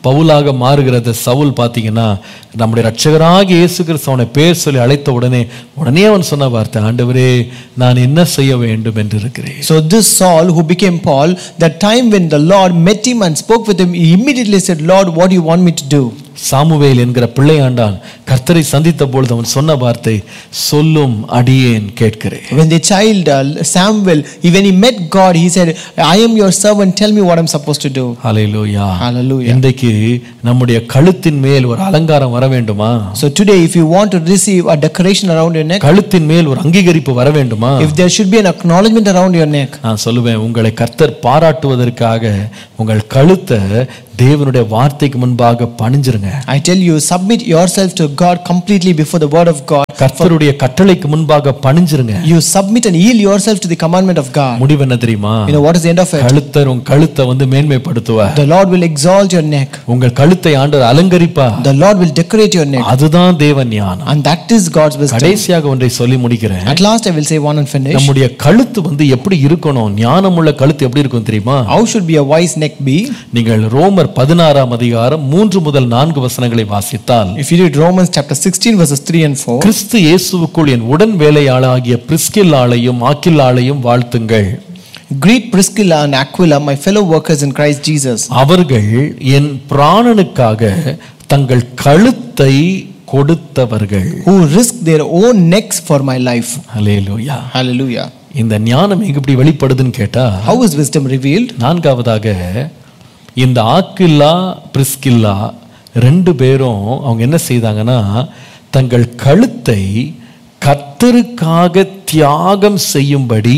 Speaker 1: பவுலாக மாறுகிற அந்த சவுல் பார்த்தீங்கன்னா நம்முடைய ரட்சகராகிய இயேசு கிறிஸ்து அவனை பேர் சொல்லி அழைத்த உடனே உடனே அவன் சொன்ன வார்த்தை ஆண்டவரே நான் என்ன செய்ய வேண்டும் என்று இருக்கிறேன்
Speaker 2: So this Saul who became Paul, that time when the Lord met him and spoke with him, he immediately said, Lord, what do you want me to do?
Speaker 1: Samuel என்கிற பிள்ளையாண்டான் கர்த்தரை சந்தித்த பொழுது அவன் சொன்ன வார்த்தை சொல்லும் அடியேன் கேட்கிறேன்
Speaker 2: When the child uh, Samuel, he- when he met God, he said, I am your servant, tell me what I'm supposed to do.
Speaker 1: Hallelujah
Speaker 2: Hallelujah.
Speaker 1: இன்றைக்கு நம்முடைய கழுத்தின் மேல் ஒரு அலங்காரம் வர வேண்டுமா
Speaker 2: So today, if you want to receive a decoration around your neck,
Speaker 1: கழுத்தின் மேல் ஒரு அங்கீகரிப்பு வர வேண்டுமா
Speaker 2: if there should be an acknowledgement around your neck,
Speaker 1: நான் சொல்லுவேன் உங்களை கர்த்தர் பாராட்டுவதற்காக உங்கள் கழுத்தை தேவனுடைய வார்த்தைக்கு முன்பாக பணிஞ்சிருங்க
Speaker 2: I tell you, submit yourself to God completely before the word of God.
Speaker 1: கர்த்தருடைய கட்டளைக்கு முன்பாக பணிஞ்சிருங்க
Speaker 2: You submit and yield yourself to the commandment of God.
Speaker 1: முடிவு என்ன தெரியுமா
Speaker 2: You know what is the end of it?
Speaker 1: கழுத்தர் உங்க கழுத்தை வந்து மேன்மைப்படுத்துவார்
Speaker 2: The Lord will exalt your neck.
Speaker 1: உங்கள் கழுத்தை ஆண்டவர் அலங்கரிப்பா
Speaker 2: The Lord will decorate your neck.
Speaker 1: அதுதான் தேவ ஞானம்
Speaker 2: And that is God's wisdom.
Speaker 1: கடைசியாக ஒன்றை சொல்லி முடிக்கிறேன்
Speaker 2: At last, I will say one and finish.
Speaker 1: நம்முடைய கழுத்து வந்து எப்படி இருக்கணும் ஞானமுள்ள கழுத்து எப்படி இருக்கும் தெரியுமா
Speaker 2: How should be a wise neck be?
Speaker 1: நீங்கள் ரோமர் பதினாறாம் அதிகாரம் மூன்று முதல் நான்கு வசனங்களை வாசித்தால்
Speaker 2: If you read Romans chapter 16, verses 3 and 4,
Speaker 1: கிறிஸ்து இயேசுவுக்குள் என் உடன் வேலையாளாகிய பிரிஸ்கில்லாளையும் ஆக்கில்லாளையும் வாழ்த்துங்கள்
Speaker 2: greet Priscilla and Aquila, my fellow workers in Christ Jesus,
Speaker 1: அவர்கள் என் பிராணனுக்காக தங்கள் கழுத்தை கொடுத்தவர்கள்
Speaker 2: who risked their own necks for my life.
Speaker 1: Hallelujah
Speaker 2: Hallelujah.
Speaker 1: இந்த ஞானம் எங்க இப்படி வெளிப்படுதுன்னு கேட்டா
Speaker 2: How is wisdom revealed?
Speaker 1: நான்காவதாக இந்த ஆக்கில்லா பிரிஸ்கில்லா ரெண்டு பேரும் அவங்க என்ன செய்தாங்கன்னா தங்கள் கழுத்தை கர்த்தருக்காக தியாகம் செய்யும்படி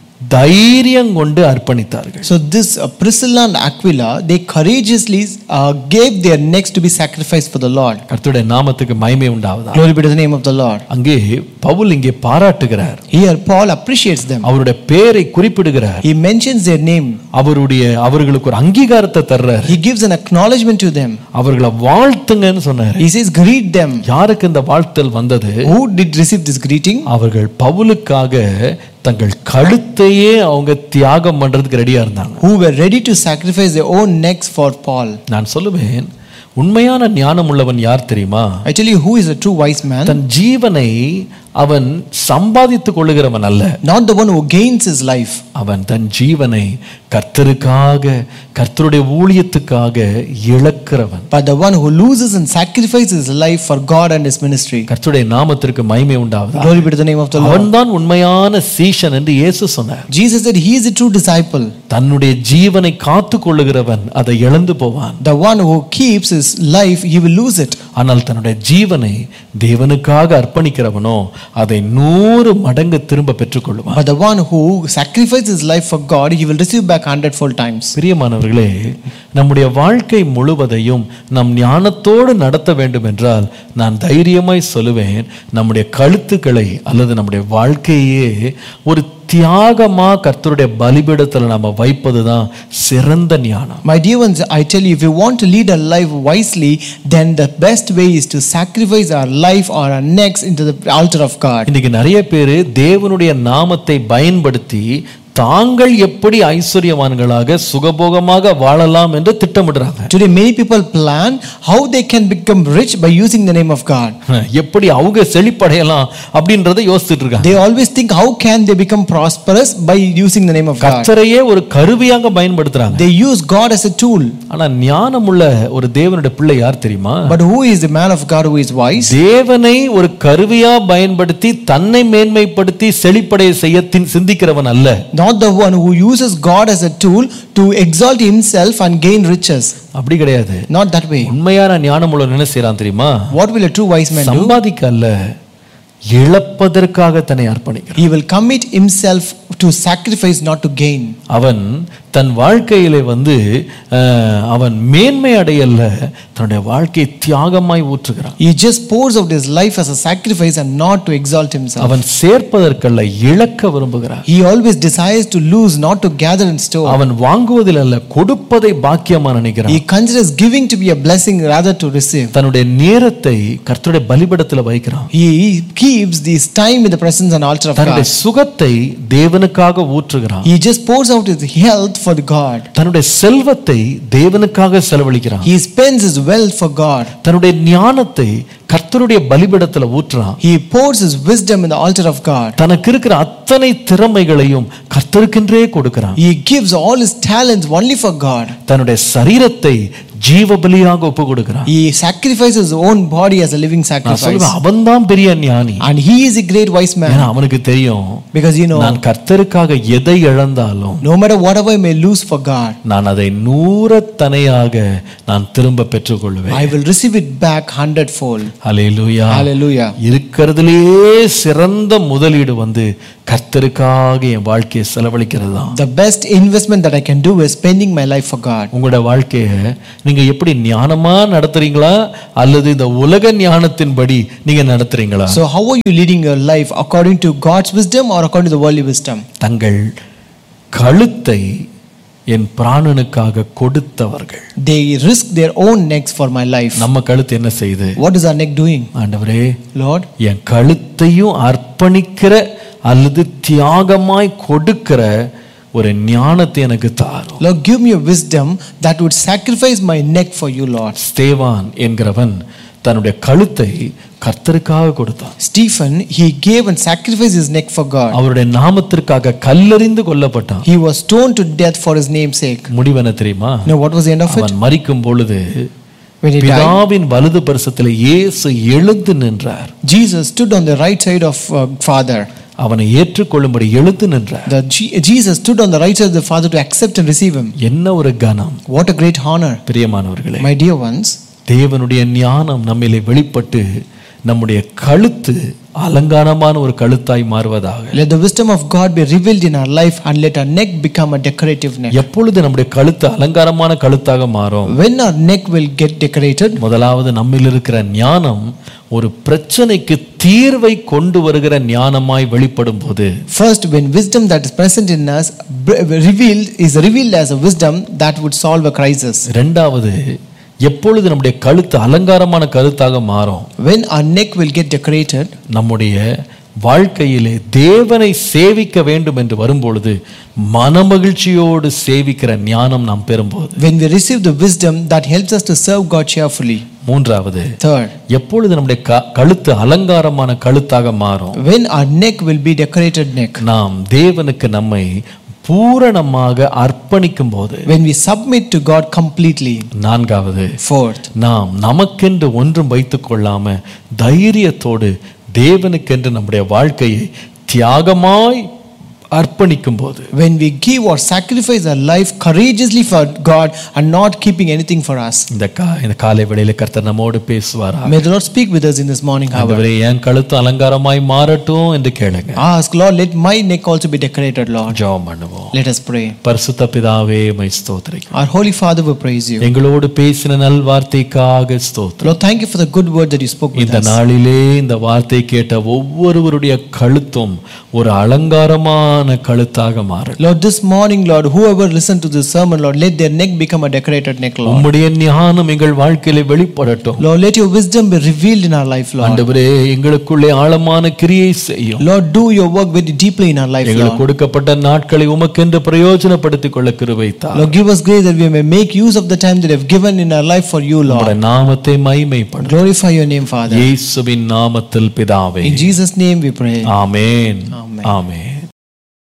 Speaker 1: தைரியம் கொண்டு அர்ப்பணித்தார்கள்
Speaker 2: So this uh, Priscilla and Aquila, they courageously uh, gave their necks to be sacrificed for the Lord.
Speaker 1: கர்த்தருடைய நாமத்துக்கு மகிமை உண்டாவதா
Speaker 2: Glory be to the name of the Lord.
Speaker 1: அங்கே பவுல் இங்கே பாராட்டுகிறார்
Speaker 2: Here Paul appreciates them.
Speaker 1: அவருடைய பேரை குறிப்பிடுகிறார்
Speaker 2: He mentions their name.
Speaker 1: அவருடைய அவர்களுக்கு ஒரு அங்கீகாரத்தை தர்றார்
Speaker 2: He gives an acknowledgement to them.
Speaker 1: அவர்களை வாழ்த்துங்கன்னு சொன்னார்
Speaker 2: He says, Greet them.
Speaker 1: யாருக்கு இந்த வாழ்த்தல் வந்தது
Speaker 2: Who did receive this greeting?
Speaker 1: அவர்கள் பவுலுக்காக தங்கள் கழுத்தையே அவங்க தியாகம் பண்றதுக்கு ரெடியா இருந்தாங்க
Speaker 2: Who were ready to sacrifice their own necks for Paul.
Speaker 1: நான் சொல்லுவேன் உண்மையான ஞானம் உள்ளவன் யார் தெரியுமா
Speaker 2: I tell you, who is a true wise man?
Speaker 1: தன் ஜீவனை அவன் சம்பாதித்துக் கொள்ளுகிறவன் அல்ல
Speaker 2: Not the one who gains his life,
Speaker 1: அவன் தன் ஜீவனை கர்த்தருக்காக கர்த்தருடைய ஊழியத்துக்காக இழக்கிறவன்
Speaker 2: but the one who loses and sacrifices his life for God and his ministry.
Speaker 1: கர்த்தருடைய நாமத்திற்கு மகிமை உண்டாவதா
Speaker 2: Glory be to the name of the Lord.
Speaker 1: அவன்தான் உண்மையான சீஷன் என்று இயேசு சொன்னார்
Speaker 2: Jesus said, He is a true disciple.
Speaker 1: தன்னுடைய ஜீவனை காத்து கொள்ளுகிறவன் அதை இழந்து போவான்
Speaker 2: The one who keeps his life, he will lose it.
Speaker 1: ஆனால் தன்னுடைய ஜீவனை தேவனுக்காக அர்ப்பணிக்கிறவனோ அதை நூறு மடங்கு திரும்ப பெற்றுக்கொள்வான்
Speaker 2: But the one who sacrifices his life for God, he will receive back hundredfold times.
Speaker 1: பிரியமானவர்களே நம்முடைய வாழ்க்கை முழுவதையும் நம் ஞானத்தோடு நடத்த வேண்டும் என்றால் நான் தைரியமாய் சொல்லுவேன் நம்முடைய கழுத்துக்களை அல்லது நம்முடைய வாழ்க்கையே ஒரு தியாகமா கர்த்தருடைய பலிபீடத்தில் நாம வைப்பது தான் சிறந்த ஞானம்
Speaker 2: My dear ones, I tell you, if you want to lead a life wisely, then the best way is to sacrifice our life or our necks into the altar of God.
Speaker 1: இன்னைக்கு நிறைய பேர் தேவனுடைய நாமத்தை பயன்படுத்தி தாங்கள் எப்படி ஐஸ்வர்யவான்களாக சுகபோகமாக வாழலாம் என்று திட்டமிடுறாங்க
Speaker 2: Today, many people plan how they can become rich by using the name of God.
Speaker 1: எப்படி அவங்க செழிப்படையலாம் அப்படின்றத யோசிச்சுட்டு இருக்காங்க
Speaker 2: They always think, how can they become prosperous by using the name of God?
Speaker 1: கர்த்தரையே ஒரு கருவியாக பயன்படுத்துறாங்க
Speaker 2: They use God as a tool.
Speaker 1: ஆனா ஞானமுள்ள ஒரு தேவனுடைய பிள்ளை யார் தெரியுமா
Speaker 2: But who is the man of God who is wise?
Speaker 1: தேவனை ஒரு கருவியா பயன்படுத்தி தன்னை மேன்மைப்படுத்தி செழிப்படைய செய்ய தின்- சிந்திக்கிறவன் அல்ல
Speaker 2: Not the one who uses God as a tool to exalt himself and gain riches.
Speaker 1: அப்படி கிடையாது
Speaker 2: Not that way.
Speaker 1: உண்மையான ஞானமுள்ள என்ன செய்யறான் தெரியுமா
Speaker 2: What will a true wise man do?
Speaker 1: சம்பாதிக்க அல்ல இழப்பதற்காக தன்னை அர்ப்பணிக்கிறான்
Speaker 2: He will commit himself to sacrifice, not to gain.
Speaker 1: அவன் தன் வாழ்க்கையிலே வந்து அஹ், அவன் மேன்மை அடையல்ல தன்னுடைய வாழ்க்கையை தியாகமாய் ஊற்றுகிறான்
Speaker 2: He just pours out his life as a sacrifice and not to exalt himself.
Speaker 1: அவன் சேர்ப்பதற்கல்ல இழக்க விரும்புகிறான்
Speaker 2: He always desires to lose, not to gather and store.
Speaker 1: அவன் வாங்குவதில் அல்ல கொடுப்பதை பாக்கியமா நினைக்கிறான்
Speaker 2: He considers giving to be a blessing rather to receive.
Speaker 1: தன்னுடைய நேரத்தை கர்த்தருடைய பலிபடத்தில் வைக்கிறான்
Speaker 2: He keeps this time in the presence and altar of
Speaker 1: தன்னுடைய
Speaker 2: God.
Speaker 1: சுகத்தை தேவனுக்காக தேவனுக்காக ஊற்றுகிறான்
Speaker 2: He just pours out his health for the God.
Speaker 1: தன்னுடைய செல்வத்தை தேவனுக்காக செலவழிக்கிறான்
Speaker 2: He spends his wealth for God.
Speaker 1: தன்னுடைய ஞானத்தை கர்த்தருடைய பலிபீடத்துல ஊற்றுறான்
Speaker 2: He pours his wisdom in the altar of God.
Speaker 1: தனக்கு இருக்கிற அத்தனை திறமைகளையும் கர்த்தருக்கென்றே கொடுக்கிறான்
Speaker 2: He gives all his talents only for God.
Speaker 1: தன்னுடைய சரீரத்தை ஜீவ பலியாக ஒப்பு கொடுக்கிறான்
Speaker 2: He sacrifices his own body as a living
Speaker 1: நான்
Speaker 2: sacrifice.
Speaker 1: சொல்லுவேன் அவன்தான் பெரிய ஞானி
Speaker 2: And he is a great wise man.
Speaker 1: ஏன்னா அவனுக்கு தெரியும்
Speaker 2: Because you know,
Speaker 1: நான் கர்த்தருக்காக எதை இழந்தாலும்
Speaker 2: no matter whatever I may lose for God,
Speaker 1: நான் அதை நூறத்தனையாக நான் திரும்ப பெற்றுக்கொள்வேன்
Speaker 2: I will receive it back hundredfold.
Speaker 1: Hallelujah
Speaker 2: Hallelujah.
Speaker 1: இருக்கிறதுலயே சிறந்த முதலீடு வந்து கர்த்தருக்காக என் வாழ்க்கையை செலவழிக்கிறது தான்
Speaker 2: The best investment that I can do is spending my life for God.
Speaker 1: உங்களோட வாழ்க்கையை நீங்க எப்படி ஞானமா நடத்துறீங்களா அல்லது இந்த உலக ஞானத்தின்படி நீங்க நடத்துறீங்களா
Speaker 2: So, how are you leading your life according to God's wisdom or according to the worldly wisdom?
Speaker 1: தங்கள் கழுத்தை என் பிராணனுக்காக கொடுத்தவர்கள்
Speaker 2: They risk their own necks for my life.
Speaker 1: நம்ம கழுத்து என்ன செய்யுது
Speaker 2: What is our neck doing?
Speaker 1: ஆண்டவரே
Speaker 2: Lord,
Speaker 1: என் கழுத்தையும் அர்ப்பணிக்கிற அல்லது தியாகமாய் கொடுக்கிற ஒரு ஞானத்தை எனக்கு தாரும்
Speaker 2: Lord, give me a wisdom that would sacrifice my neck for you, Lord.
Speaker 1: ஸ்தேவான் என்கிறவன் தன்னுடைய கழுத்தை கர்த்தருக்காக கொடுத்தான்
Speaker 2: Stephen, he gave and sacrificed his neck for God.
Speaker 1: அவருடைய நாமத்திற்காக கல்லறிந்து கொல்லப்பட்டான்
Speaker 2: He was stoned to death for his name's sake.
Speaker 1: முடிவென தெரியுமா
Speaker 2: Now, what was the end of it?
Speaker 1: அவன் மரிக்கும் பொழுது
Speaker 2: When he died,
Speaker 1: பிதாவின் வலது பரிசத்தில் இயேசு எழுந்து நின்றார்
Speaker 2: Jesus stood on the right side of uh, Father.
Speaker 1: அவனை ஏற்றுக்கொள்ளும்படி எழுந்து நின்றார்
Speaker 2: The G- Jesus stood on the right side of the Father to accept and receive him.
Speaker 1: என்ன ஒரு கனம்
Speaker 2: What a great honor.
Speaker 1: பிரியமானவர்களே
Speaker 2: My dear ones,
Speaker 1: தேவனுடைய ஞானம் நம்மிலே வெளிப்பட்டு நம்முடைய கழுத்து அலங்காரமான ஒரு கழுத்தாய் மாறுவதாக
Speaker 2: let the wisdom of God be revealed in our life and let our neck become a decorative neck.
Speaker 1: எப்பொழுது நம்முடைய கழுத்து அலங்காரமான கழுத்தாக மாறும்
Speaker 2: When our neck will get decorated,
Speaker 1: முதலாவது நம்மில் இருக்கிற ஞானம் ஒரு பிரச்சனைக்கு தீர்வை கொண்டு வருகிற ஞானமாய் வெளிப்படும் போது
Speaker 2: first, when wisdom that is present in us b- revealed is revealed as a wisdom that would solve a crisis.
Speaker 1: இரண்டாவது எப்பொழுது நம்முடைய கழுத்து அலங்காரமான கழுத்தாக மாறும்
Speaker 2: When our neck will get decorated,
Speaker 1: நம்முடைய வாழ்க்கையிலே தேவனை சேவிக்க வேண்டும் என்று வரும்பொழுது மனமகிழ்ச்சியோடு சேவிக்கிற ஞானம் நாம் பெறும்போது
Speaker 2: when we receive the wisdom that helps us to serve God cheerfully.
Speaker 1: மூன்றாவது
Speaker 2: Third,
Speaker 1: எப்பொழுது நம்முடைய க- கழுத்து அலங்காரமான கழுத்தாக மாறும்
Speaker 2: when our neck will be decorated neck.
Speaker 1: நாம் தேவனுக்கு நம்மை பூரணமாக அர்ப்பணிக்கும் போது
Speaker 2: When we submit to God completely.
Speaker 1: நான்காவது
Speaker 2: Fourth,
Speaker 1: நாம் நமக்கென்று ஒன்றும் வைத்துக் கொள்ளாம தைரியத்தோடு தேவனுக்கென்று நம்முடைய வாழ்க்கையை தியாகமாய் அர்ப்பணிக்கும் போது
Speaker 2: when we give or sacrifice our life courageously for God and not keeping anything for us.
Speaker 1: இந்த கா இந்த காலை வேளையில கர்த்தர் நம்மோடு பேசுவாரா
Speaker 2: May the Lord speak with us in this morning hour.
Speaker 1: ஆண்டவரே என் கழுத்து அலங்காரமாய் மாறட்டும் என்று கேளுங்க
Speaker 2: Ask, Lord, let my neck also be decorated, Lord.
Speaker 1: ஜெபம் பண்ணுவோம்
Speaker 2: Let us pray.
Speaker 1: பரிசுத்த பிதாவே மை ஸ்தோத்திரிக்கும்
Speaker 2: Our Holy Father will praise you.
Speaker 1: எங்களோடு பேசின நல் வார்த்தைக்காக ஸ்தோத்திரம்
Speaker 2: Lord, thank you for the good word that you spoke with
Speaker 1: இந்த
Speaker 2: us.
Speaker 1: நாளிலே இந்த வார்த்தை கேட்ட ஒவ்வொருவருடைய கழுத்தும் ஒரு அலங்காரமான கழுத்தாக மாறும்
Speaker 2: Lord, this morning, Lord, whoever listened to this sermon, Lord, let their neck become a decorated neck, Lord.
Speaker 1: உம்முடைய ஞானம் எங்கள் வாழ்க்கையில வெளிப்படட்டும்
Speaker 2: Lord, let your wisdom be revealed in our life, Lord.
Speaker 1: ஆண்டவரே எங்களுக்குள்ளே ஆழமான கிரியை செய்யும்
Speaker 2: Lord, do your work very deeply in our life,
Speaker 1: எங்களுக்கு
Speaker 2: Lord.
Speaker 1: கொடுக்கப்பட்ட நாட்களை உமக்கென்று பிரயோஜனப்படுத்திக் கொள்ள கிருபைத்தார்
Speaker 2: Lord, give us grace that we may make use of the time that you have given in our life for you, Lord.
Speaker 1: உம்முடைய நாமத்தை மைமைப்படும்
Speaker 2: Glorify your name, Father.
Speaker 1: இயேசுவின் நாமத்தில் பிதாவே
Speaker 2: In Jesus' name we pray.
Speaker 1: Amen
Speaker 2: Amen.
Speaker 1: Amen